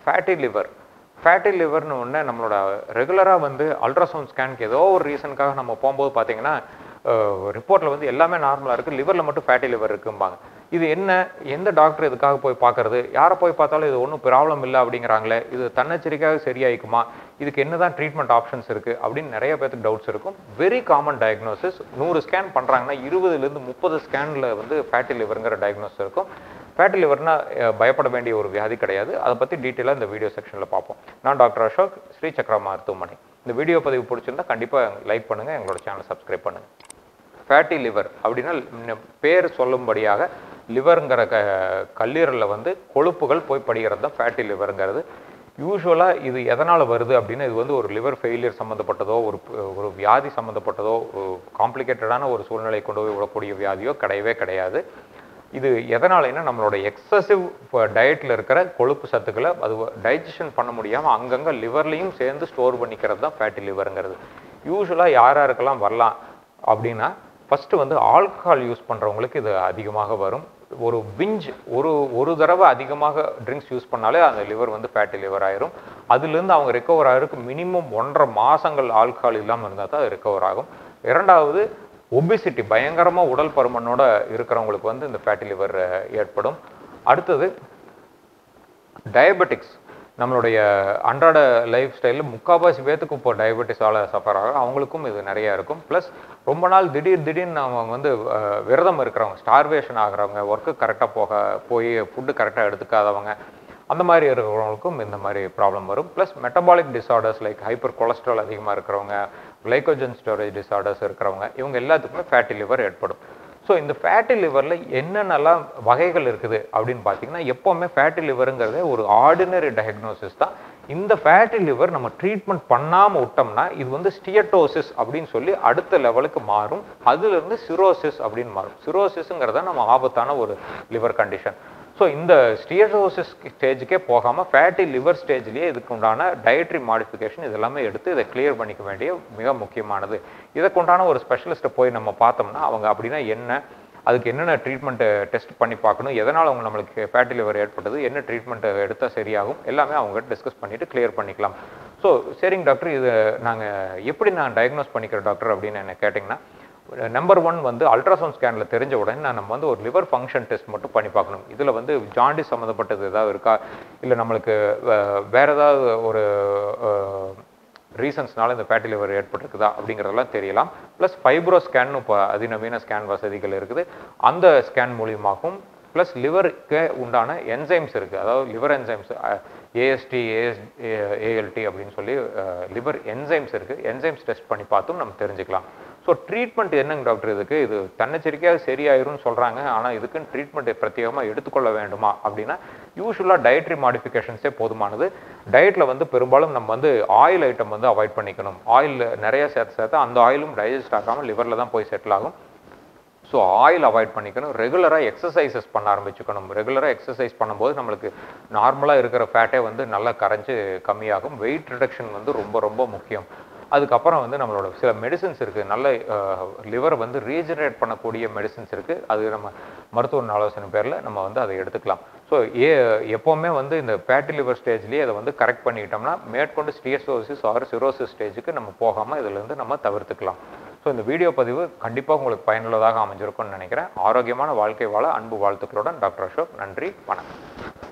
fatty liver fatty லிவர்னு ஒன்று நம்மளோட ரெகுலராக வந்து அல்ட்ராசவுண்ட் ஸ்கேனுக்கு ஏதோ ஒரு ரீசனுக்காக நம்ம போகும்போது பார்த்தீங்கன்னா ரிப்போர்ட்டில் வந்து எல்லாமே நார்மலாக இருக்குது லிவரில் மட்டும் ஃபேட்டி லிவர் இருக்கும்பாங்க இது என்ன எந்த டாக்டர் இதுக்காக போய் பார்க்கறது யாரை போய் பார்த்தாலும் இது ஒன்றும் ப்ராப்ளம் இல்லை அப்படிங்கிறாங்களே இது தன்னெச்சரிக்கையாக சரியாயிக்குமா இதுக்கு என்ன தான் ட்ரீட்மெண்ட் ஆப்ஷன்ஸ் இருக்குது அப்படின்னு நிறைய பேருக்கு டவுட்ஸ் இருக்கும் வெரி காமன் டயக்னோசிஸ் நூறு ஸ்கேன் பண்ணுறாங்கன்னா இருபதுலேருந்து முப்பது ஸ்கேனில் வந்து ஃபேட்டி லிவருங்கிற டயக்னோஸ் இருக்கும் ஃபேட்டி லிவர்னா அஹ், பயப்பட வேண்டிய ஒரு வியாதி கிடையாது அதை பற்றி டீட்டெயிலாக இந்த வீடியோ செக்ஷனில் பார்ப்போம் நான் டாக்டர் அசோக் ஸ்ரீ சக்ரா மருத்துவமனை இந்த வீடியோ பதிவு பிடிச்சிருந்தா கண்டிப்பாக லைக் பண்ணுங்கள் எங்களோட சேனல் சப்ஸ்கிரைப் பண்ணுங்கள் ஃபேட்டி லிவர் அப்படின்னா ம், பேர் சொல்லும்படியாக லிவருங்கிற க கல்லீரலில் வந்து கொழுப்புகள் போய் படிகிறது தான் ஃபேட்டி லிவருங்கிறது யூஸ்வலாக இது எதனால் வருது அப்படின்னா இது வந்து ஒரு லிவர் ஃபெயிலியர் சம்மந்தப்பட்டதோ ஒரு ப- ஒரு வியாதி சம்மந்தப்பட்டதோ காம்ப்ளிகேட்டடான ஒரு சூழ்நிலை கொண்டு போய் விடக்கூடிய வியாதியோ கிடையவே கிடையாது இது எதனாலன்னா நம்மளோட எக்ஸசிவ் டயட்டில் இருக்கிற கொழுப்பு சத்துக்களை அது டைஜஷன் பண்ண முடியாமல் அங்கங்கே லிவர்லையும் சேர்ந்து ஸ்டோர் பண்ணிக்கிறது தான் ஃபேட்டி லிவருங்கிறது யூஸ்வலாக யார் யாருக்கெல்லாம் வரலாம் அப்படின்னா ஃபஸ்ட்டு வந்து ஆல்கஹால் யூஸ் பண்ணுறவங்களுக்கு இது அதிகமாக வரும் ஒரு பிஞ்ச் ஒரு ஒரு தடவை அதிகமாக ட்ரிங்க்ஸ் யூஸ் பண்ணாலே அந்த லிவர் வந்து ஃபேட்டி லிவர் ஆயிரும் அதுலேருந்து அவங்க ரெக்கவர் ஆகிறதுக்கு மினிமம் ஒன்றரை மாதங்கள் ஆல்கஹால் இல்லாமல் இருந்தால் தான் அது ரெக்கவர் ஆகும் இரண்டாவது ஒபிசிட்டி பயங்கரமாக உடல் பருமனோட இருக்கிறவங்களுக்கு வந்து இந்த ஃபேட்டி லிவர் ஏற்படும் அடுத்தது டயபெட்டிக்ஸ் நம்மளுடைய அன்றாட லைஃப் ஸ்டைலில் முக்கால்வாசி பேத்துக்கு இப்போ டயபெட்டிஸால் சஃபர் ஆகும் அவங்களுக்கும் இது நிறைய இருக்கும் ப்ளஸ் ரொம்ப நாள் திடீர் திடீர்னு அவங்க வந்து அஹ், விரதம் இருக்கிறவங்க ஸ்டார்வேஷன் ஆகுறவங்க ஒர்க்கு கரெக்டாக போக போய் ஃபுட்டு கரெக்டாக எடுத்துக்காதவங்க அந்த மாதிரி இருக்கிறவங்களுக்கும் இந்த மாதிரி ப்ராப்ளம் வரும் plus metabolic disorders like hyper cholesterol அதிகமாக இருக்கிறவங்க கிளைக்கோஜன் ஸ்டோரேஜ் டிசார்டர்ஸ் இருக்கிறவங்க இவங்க எல்லாத்துக்குமே ஃபேட்டி லிவர் ஏற்படும் ஸோ இந்த ஃபேட்டி லிவரில் என்னென்னலாம் வகைகள் இருக்குது அப்படின்னு பார்த்தீங்கன்னா எப்போவுமே ஃபேட்டி லிவருங்கிறதே ஒரு ஆர்டினரி டயக்னோசிஸ் தான் இந்த ஃபேட்டி லிவர் நம்ம ட்ரீட்மெண்ட் பண்ணாமல் விட்டோம்னா இது வந்து ஸ்டியட்டோசிஸ் அப்படின்னு சொல்லி அடுத்த லெவலுக்கு மாறும் அதுலேருந்து சிரோசிஸ் அப்படின்னு மாறும் சிரோசிஸுங்கிறத நம்ம ஆபத்தான ஒரு லிவர் கண்டிஷன் ஸோ இந்த ஸ்டியரோசிஸ் ஸ்டேஜுக்கே போகாமல் ஃபேட்டி லிவர் ஸ்டேஜ்லேயே இதுக்கு உண்டான டயட்ரி மாடிஃபிகேஷன் இதெல்லாமே எடுத்து இதை கிளியர் பண்ணிக்க வேண்டிய மிக முக்கியமானது இதற்கு உண்டான ஒரு ஸ்பெஷலிஸ்ட்டை போய் நம்ம பார்த்தோம்னா அவங்க அப்படின்னா என்ன அதுக்கு என்னென்ன ட்ரீட்மெண்ட்டை டெஸ்ட் பண்ணி பார்க்கணும் எதனால் அவங்க நம்மளுக்கு ஃபேட்டி லிவர் ஏற்பட்டது என்ன ட்ரீட்மெண்ட் எடுத்தால் சரியாகும் எல்லாமே அவங்க டிஸ்கஸ் பண்ணிவிட்டு கிளியர் பண்ணிக்கலாம் ஸோ சரிங்க டாக்டர் இது நாங்கள் எப்படி நான் டயக்னோஸ் பண்ணிக்கிறேன் டாக்டர் அப்படின்னு என்ன கேட்டிங்கன்னா நம்பர் ஒன் வந்து அல்ட்ராசவுண்ட் ஸ்கேனில் தெரிஞ்ச உடனே நான் நம்ம வந்து ஒரு லிவர் ஃபங்க்ஷன் டெஸ்ட் மட்டும் பண்ணி பார்க்கணும் இதில் வந்து ஜாண்டிஸ் சம்மந்தப்பட்டது ஏதாவது இருக்கா இல்லை நம்மளுக்கு வே- வேற ஏதாவது ஒரு ரீசன்ஸ்னால இந்த ஃபேட்டி லிவர் ஏற்பட்டிருக்குதா அப்படிங்கிறதெல்லாம் தெரியலாம் ப்ளஸ் ஃபைப்ரோ ஸ்கேன் இப்போ அதிநவீன ஸ்கேன் வசதிகள் இருக்குது அந்த ஸ்கேன் மூலியமாகவும் ப்ளஸ் லிவருக்கு உண்டான என்சைம்ஸ் இருக்குது அதாவது liver enzymes AST AS ALT அப்படின்னு சொல்லி லிவர் என்சைம்ஸ் இருக்குது என்சைம்ஸ் டெஸ்ட் பண்ணி பார்த்தும் நம்ம தெரிஞ்சுக்கலாம் ஸோ ட்ரீட்மெண்ட் என்னங்க டாக்டர் இதுக்கு இது தன்னெச்சரிக்கையாக சரியாயிரும்னு சொல்கிறாங்க ஆனால் இதுக்குன்னு ட்ரீட்மெண்ட் பிரத்யேகமாக எடுத்துக்கொள்ள வேண்டுமா அப்படின்னா யூஸ்வலாக டயட்ரி மாடிஃபிகேஷன்ஸே போதுமானது டயட்டில் வந்து பெரும்பாலும் நம்ம வந்து ஆயில் ஐட்டம் வந்து அவாய்ட் பண்ணிக்கணும் ஆயில் நிறைய சேர்த்து சேர்த்து அந்த ஆயிலும் டைஜஸ்ட் ஆகாமல் லிவரில் தான் போய் செட்டில் ஆகும் ஸோ ஆயில் அவாய்ட் பண்ணிக்கணும் ரெகுலராக எக்ஸசைசஸ் பண்ண ஆரம்பிச்சுக்கணும் ரெகுலராக எக்ஸசைஸ் பண்ணும்போது நம்மளுக்கு நார்மலாக இருக்கிற ஃபேட்டே வந்து நல்லா கரைஞ்சு கம்மியாகும் வெயிட் ரிடக்ஷன் வந்து ரொம்ப ரொம்ப முக்கியம் அதுக்கப்புறம் வந்து நம்மளோட சில மெடிசின்ஸ் இருக்குது நல்ல லிவர் வந்து ரீஜெனரேட் பண்ணக்கூடிய மெடிசின்ஸ் இருக்குது அது நம்ம மருத்துவ ஆலோசனை பேரில் நம்ம வந்து அதை எடுத்துக்கலாம் ஸோ ஏ எப்போவுமே வந்து இந்த ஃபேட்டி லிவர் ஸ்டேஜ்லேயே அதை வந்து கரெக்ட் பண்ணிக்கிட்டோம்னா மேற்கொண்டு ஸ்டியசோசிஸ் ஆர் சிரோசிஸ் ஸ்டேஜுக்கு நம்ம போகாமல் இதுலேருந்து நம்ம தவிர்த்துக்கலாம் ஸோ இந்த வீடியோ பதிவு கண்டிப்பாக உங்களுக்கு பயனுள்ளதாக அமைஞ்சிருக்கும்னு நினைக்கிறேன் ஆரோக்கியமான வாழ்க்கை வாழ அன்பு வாழ்த்துக்களுடன் டாக்டர் அசோக் நன்றி வணக்கம்